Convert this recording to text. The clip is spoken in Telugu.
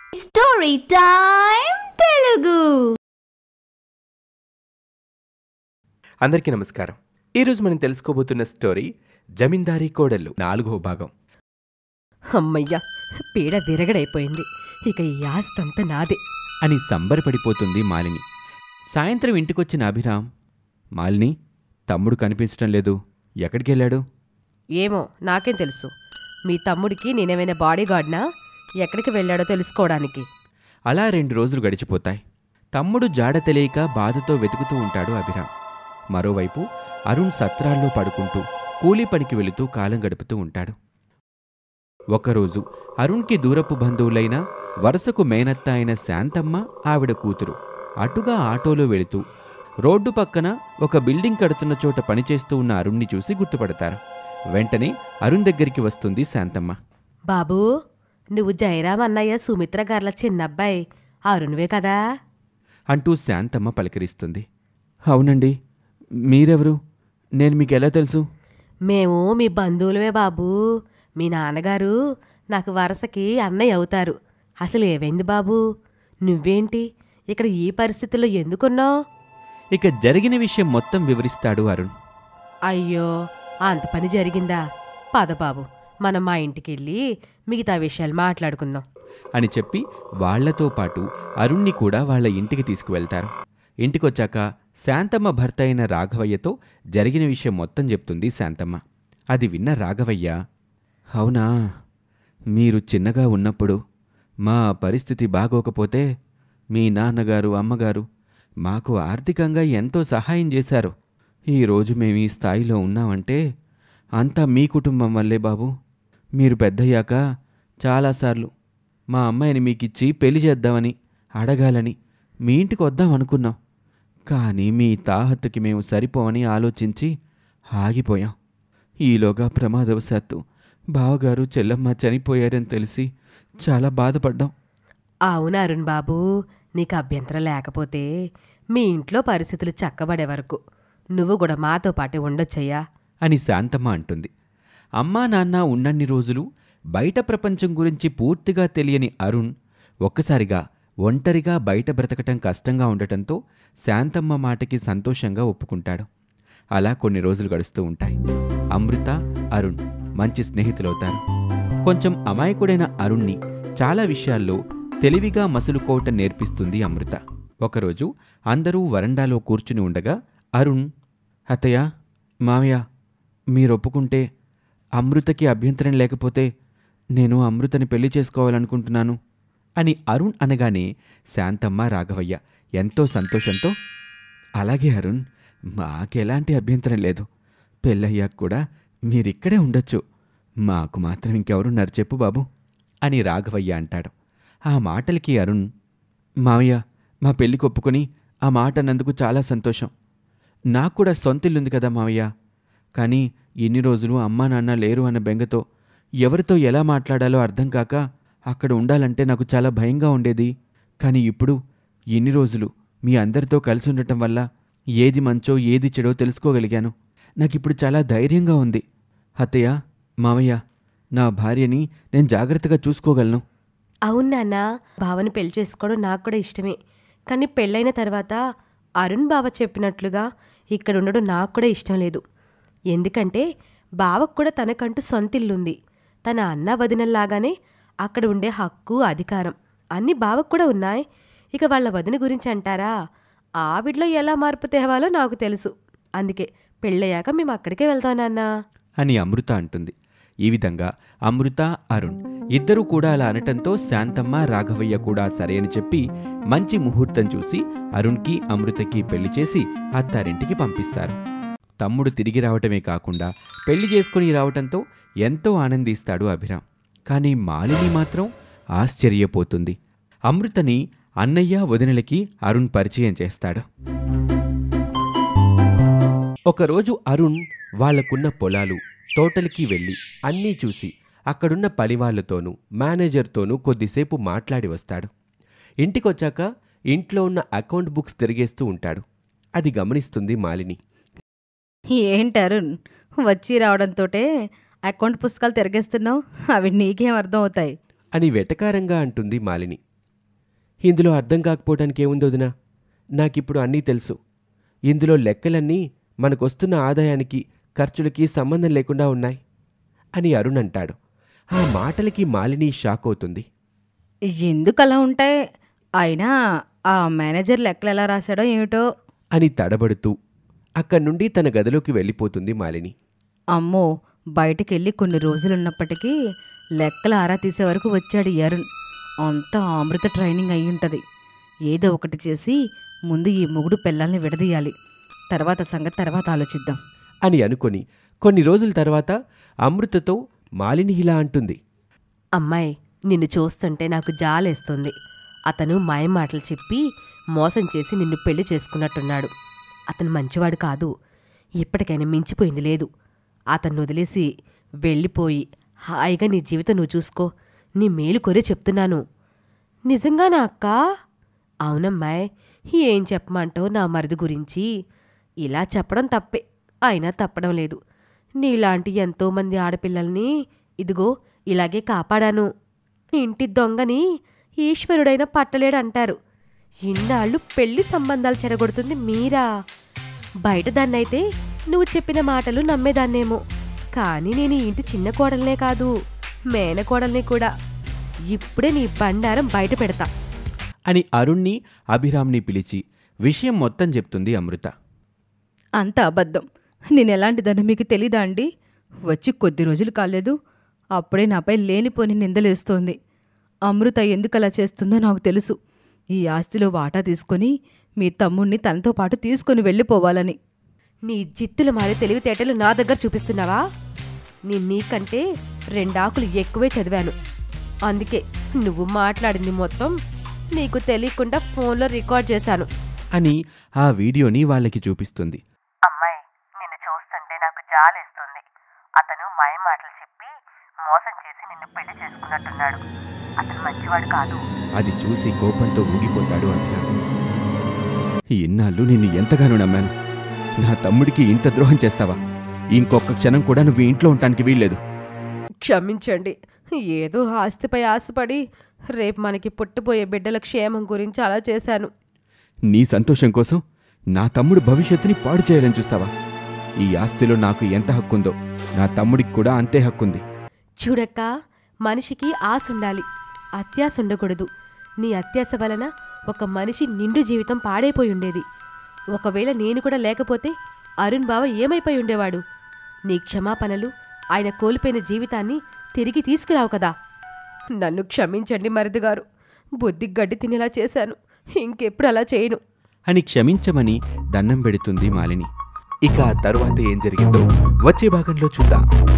స్టోరీ టైం తెలుగు అందరికీ నమస్కారం ఈరోజు మనం తెలుసుకోబోతున్న స్టోరీ జమీందారీ కోడళ్ళు నాలుగో భాగం అమ్మయ్యా పీడ విరగడైపోయింది ఇక ఈ ఆస్తంతా నాదే అని సంబరపడిపోతుంది మాలిని సాయంత్రం ఇంటికొచ్చిన అభిరామ్ మాలిని తమ్ముడు కనిపించడం లేదు ఎక్కడికి వెళ్ళాడు ఏమో నాకేం తెలుసు మీ తమ్ముడికి నేనేమైనా బాడీగార్డ్నా ఎక్కడికి వెళ్ళాడో తెలుసుకోవడానికి అలా రెండు రోజులు గడిచిపోతాయి తమ్ముడు జాడ తెలియక బాధతో వెతుకుతూ ఉంటాడు అభిరామ్ మరోవైపు అరుణ్ సత్రాల్లో పడుకుంటూ కూలీ పనికి వెళుతూ కాలం గడుపుతూ ఉంటాడు ఒకరోజు అరుణ్కి దూరపు బంధువులైన వరుసకు మేనత్త అయిన శాంతమ్మ ఆవిడ కూతురు అటుగా ఆటోలో వెళుతూ రోడ్డు పక్కన ఒక బిల్డింగ్ కడుతున్న చోట పనిచేస్తూ ఉన్న అరుణ్ని చూసి గుర్తుపడతారు వెంటనే అరుణ్ దగ్గరికి వస్తుంది శాంతమ్మ బాబూ నువ్వు జయరామ్ అన్నయ్య సుమిత్ర గార్ల చిన్నబ్బాయి అరుణ్వే కదా అంటూ శాంతమ్మ పలకరిస్తుంది అవునండి మీరెవరు నేను మీకు ఎలా తెలుసు మేము మీ బంధువులమే బాబూ మీ నాన్నగారు నాకు వరసకి అన్నయ్య అవుతారు అసలు ఏమైంది బాబూ నువ్వేంటి ఇక్కడ ఈ పరిస్థితుల్లో ఎందుకున్నావు ఇక జరిగిన విషయం మొత్తం వివరిస్తాడు అరుణ్ అయ్యో అంత పని జరిగిందా పద బాబు మనం మా ఇంటికెళ్ళి మిగతా విషయాలు మాట్లాడుకుందాం అని చెప్పి వాళ్లతో పాటు అరుణ్ని కూడా వాళ్ళ ఇంటికి తీసుకువెళ్తారు ఇంటికొచ్చాక శాంతమ్మ భర్త అయిన రాఘవయ్యతో జరిగిన విషయం మొత్తం చెప్తుంది శాంతమ్మ అది విన్న రాఘవయ్య అవునా మీరు చిన్నగా ఉన్నప్పుడు మా పరిస్థితి బాగోకపోతే మీ నాన్నగారు అమ్మగారు మాకు ఆర్థికంగా ఎంతో సహాయం చేశారు ఈరోజు మేము ఈ స్థాయిలో ఉన్నామంటే అంతా మీ కుటుంబం వల్లే బాబు మీరు పెద్దయ్యాక చాలాసార్లు మా అమ్మాయిని మీకిచ్చి పెళ్లి చేద్దామని అడగాలని మీ ఇంటికి వద్దాం అనుకున్నాం కానీ మీ తాహత్తుకి మేము సరిపోవని ఆలోచించి ఆగిపోయాం ఈలోగా ప్రమాదవశాత్తు బావగారు చెల్లమ్మ చనిపోయారని తెలిసి చాలా బాధపడ్డాం అవును అరుణ్ బాబు నీకు అభ్యంతరం లేకపోతే మీ ఇంట్లో పరిస్థితులు చక్కబడే వరకు నువ్వు కూడా మాతో పాటు ఉండొచ్చయ్యా అని శాంతమ్మ అంటుంది అమ్మా నాన్న ఉన్నన్ని రోజులు బయట ప్రపంచం గురించి పూర్తిగా తెలియని అరుణ్ ఒక్కసారిగా ఒంటరిగా బయట బ్రతకటం కష్టంగా ఉండటంతో శాంతమ్మ మాటకి సంతోషంగా ఒప్పుకుంటాడు అలా కొన్ని రోజులు గడుస్తూ ఉంటాయి అమృత అరుణ్ మంచి స్నేహితులవుతారు కొంచెం అమాయకుడైన అరుణ్ణి చాలా విషయాల్లో తెలివిగా మసులుకోవటం నేర్పిస్తుంది అమృత ఒకరోజు అందరూ వరండాలో కూర్చుని ఉండగా అరుణ్ అత్తయ్య మావయ్య మీరు ఒప్పుకుంటే అమృతకి అభ్యంతరం లేకపోతే నేను అమృతని పెళ్లి చేసుకోవాలనుకుంటున్నాను అని అరుణ్ అనగానే శాంతమ్మ రాఘవయ్య ఎంతో సంతోషంతో అలాగే అరుణ్ మాకెలాంటి అభ్యంతరం లేదు పెళ్ళయ్యాక కూడా మీరిక్కడే ఉండొచ్చు మాకు మాత్రం ఇంకెవరున్నారు చెప్పు బాబు అని రాఘవయ్య అంటాడు ఆ మాటలకి అరుణ్ మావయ్య మా పెళ్లికి ఒప్పుకొని ఆ మాట అన్నందుకు చాలా సంతోషం నాకు కూడా సొంతిల్లుంది కదా మావయ్య కానీ ఇన్ని రోజులు అమ్మా నాన్న లేరు అన్న బెంగతో ఎవరితో ఎలా మాట్లాడాలో అర్థం కాక అక్కడ ఉండాలంటే నాకు చాలా భయంగా ఉండేది కానీ ఇప్పుడు ఇన్ని రోజులు మీ అందరితో కలిసి ఉండటం వల్ల ఏది మంచో ఏది చెడో తెలుసుకోగలిగాను నాకిప్పుడు చాలా ధైర్యంగా ఉంది అత్తయ్య మావయ్య నా భార్యని నేను జాగ్రత్తగా చూసుకోగలను అవును నాన్న బావని పెళ్లి చేసుకోవడం నాకు కూడా ఇష్టమే కానీ పెళ్ళైన తర్వాత అరుణ్ బావ చెప్పినట్లుగా ఇక్కడ ఉండడం నాకు కూడా ఇష్టం లేదు ఎందుకంటే బావకు కూడా తనకంటూ సొంత ఇల్లుంది తన అన్న వదినల్లాగానే అక్కడ ఉండే హక్కు అధికారం అన్నీ బావకు కూడా ఉన్నాయి ఇక వాళ్ళ వదిన గురించి అంటారా ఆవిడలో ఎలా మార్పు తేవాలో నాకు తెలుసు అందుకే పెళ్ళయ్యాక మేము అక్కడికే వెళ్తాం నాన్న అని అమృత అంటుంది ఈ విధంగా అమృత అరుణ్ ఇద్దరూ కూడా అలా అనటంతో శాంతమ్మ రాఘవయ్య కూడా సరే అని చెప్పి మంచి ముహూర్తం చూసి అరుణ్కి అమృతకి పెళ్లి చేసి అత్తారింటికి పంపిస్తారు తమ్ముడు తిరిగి రావటమే కాకుండా పెళ్లి చేసుకుని రావటంతో ఎంతో ఆనందిస్తాడు అభిరామ్ కానీ మాలిని మాత్రం ఆశ్చర్యపోతుంది అమృతని అన్నయ్య వదినలకి అరుణ్ పరిచయం చేస్తాడు ఒకరోజు అరుణ్ వాళ్లకున్న పొలాలు తోటలకి వెళ్ళి అన్నీ చూసి అక్కడున్న పనివాళ్లతోనూ మేనేజర్తోనూ కొద్దిసేపు మాట్లాడి వస్తాడు ఇంటికొచ్చాక ఇంట్లో ఉన్న అకౌంట్ బుక్స్ తిరిగేస్తూ ఉంటాడు అది గమనిస్తుంది మాలిని ఏంటి అరుణ్ వచ్చి రావడంతోటే అకౌంట్ పుస్తకాలు తిరగేస్తున్నావు అవి నీకేం అర్థం అవుతాయి అని వెటకారంగా అంటుంది మాలిని ఇందులో అర్థం కాకపోవడానికి ఏముంది వదినా నాకిప్పుడు అన్నీ తెలుసు ఇందులో లెక్కలన్నీ మనకొస్తున్న ఆదాయానికి ఖర్చులకి సంబంధం లేకుండా ఉన్నాయి అని అరుణ్ అంటాడు ఆ మాటలకి మాలిని షాక్ అవుతుంది ఎందుకు అలా ఉంటాయి అయినా ఆ మేనేజర్ లెక్కలు ఎలా రాశాడో ఏమిటో అని తడబడుతూ అక్కడి నుండి తన గదిలోకి వెళ్ళిపోతుంది మాలిని అమ్మో బయటికెళ్ళి కొన్ని రోజులున్నప్పటికీ లెక్కల ఆరా తీసే వరకు వచ్చాడు ఈ అరుణ్ అంతా అమృత ట్రైనింగ్ అయి ఉంటుంది ఏదో ఒకటి చేసి ముందు ఈ మొగుడు పిల్లల్ని విడదీయాలి తర్వాత సంగతి తర్వాత ఆలోచిద్దాం అని అనుకొని కొన్ని రోజుల తర్వాత అమృతతో మాలిని ఇలా అంటుంది అమ్మాయి నిన్ను చూస్తుంటే నాకు జాలేస్తుంది అతను మాయ మాటలు చెప్పి మోసం చేసి నిన్ను పెళ్లి చేసుకున్నట్టున్నాడు అతను మంచివాడు కాదు ఇప్పటికైనా మించిపోయింది లేదు అతన్ని వదిలేసి వెళ్ళిపోయి హాయిగా నీ జీవితం నువ్వు చూసుకో నీ మేలు కొరే చెప్తున్నాను నిజంగానా అక్క అవునమ్మాయ్ ఏం చెప్పమంటావు నా మరిది గురించి ఇలా చెప్పడం తప్పే అయినా తప్పడం లేదు నీలాంటి ఎంతోమంది ఆడపిల్లల్ని ఇదిగో ఇలాగే కాపాడాను ఇంటి దొంగని ఈశ్వరుడైన పట్టలేడంటారు ఇన్నాళ్ళు పెళ్లి సంబంధాలు చెడగొడుతుంది మీరా బయట దాన్నైతే నువ్వు చెప్పిన మాటలు నమ్మేదాన్నేమో కానీ నేను ఈ ఇంటి చిన్న కోడల్నే కాదు మేనకోడల్ని కూడా ఇప్పుడే నీ బండారం బయట పెడతా అని అరుణ్ని అభిరామ్ని పిలిచి విషయం మొత్తం చెప్తుంది అమృత అంత అబద్ధం నేను ఎలాంటిదన్నా మీకు తెలీదా అండి వచ్చి కొద్ది రోజులు కాలేదు అప్పుడే నాపై లేనిపోని నిందలేస్తోంది అమృత ఎందుకు అలా చేస్తుందో నాకు తెలుసు ఈ ఆస్తిలో వాటా తీసుకొని మీ తమ్ముణ్ణి తనతో పాటు తీసుకొని వెళ్ళిపోవాలని నీ జిత్తులు మారి తెలివితేటలు నా దగ్గర చూపిస్తున్నావా నేను నీకంటే రెండాకులు ఎక్కువే చదివాను అందుకే నువ్వు మాట్లాడింది మొత్తం నీకు తెలియకుండా ఫోన్లో రికార్డ్ చేశాను అని ఆ వీడియోని వాళ్ళకి చూపిస్తుంది అమ్మాయి నిన్ను చూస్తుంటే నాకు జాలేస్తుంది అతను మాయ మాటలు చెప్పి మోసం చేసి నిన్ను పెళ్లి చేసుకున్నట్టున్నాడు అతను మంచివాడు కాదు అది చూసి కోపంతో ఊగిపోతాడు అభిరామ్ ఇన్నాళ్ళు నిన్ను ఎంతగానో నమ్మాను నా తమ్ముడికి ఇంత ద్రోహం చేస్తావా ఇంకొక క్షణం కూడా నువ్వు ఈ ఇంట్లో ఉండటానికి వీల్లేదు క్షమించండి ఏదో ఆస్తిపై ఆశపడి రేపు మనకి పుట్టబోయే బిడ్డల క్షేమం గురించి అలా చేశాను నీ సంతోషం కోసం నా తమ్ముడు భవిష్యత్తుని పాడు చేయాలని చూస్తావా ఈ ఆస్తిలో నాకు ఎంత హక్కుందో నా తమ్ముడికి కూడా అంతే హక్కుంది చూడక్క మనిషికి ఆశ ఉండాలి అత్యాశ ఉండకూడదు నీ అత్యాశ వలన ఒక మనిషి నిండు జీవితం పాడైపోయి ఉండేది ఒకవేళ నేను కూడా లేకపోతే అరుణ్ బావ ఏమైపోయి ఉండేవాడు నీ క్షమాపణలు ఆయన కోల్పోయిన జీవితాన్ని తిరిగి తీసుకురావు కదా నన్ను క్షమించండి మరిది గారు బుద్ధి గడ్డి తినేలా చేశాను ఇంకెప్పుడు అలా చేయను అని క్షమించమని దండం పెడుతుంది మాలిని ఇక ఆ తరువాత ఏం జరిగిందో వచ్చే భాగంలో చూద్దాం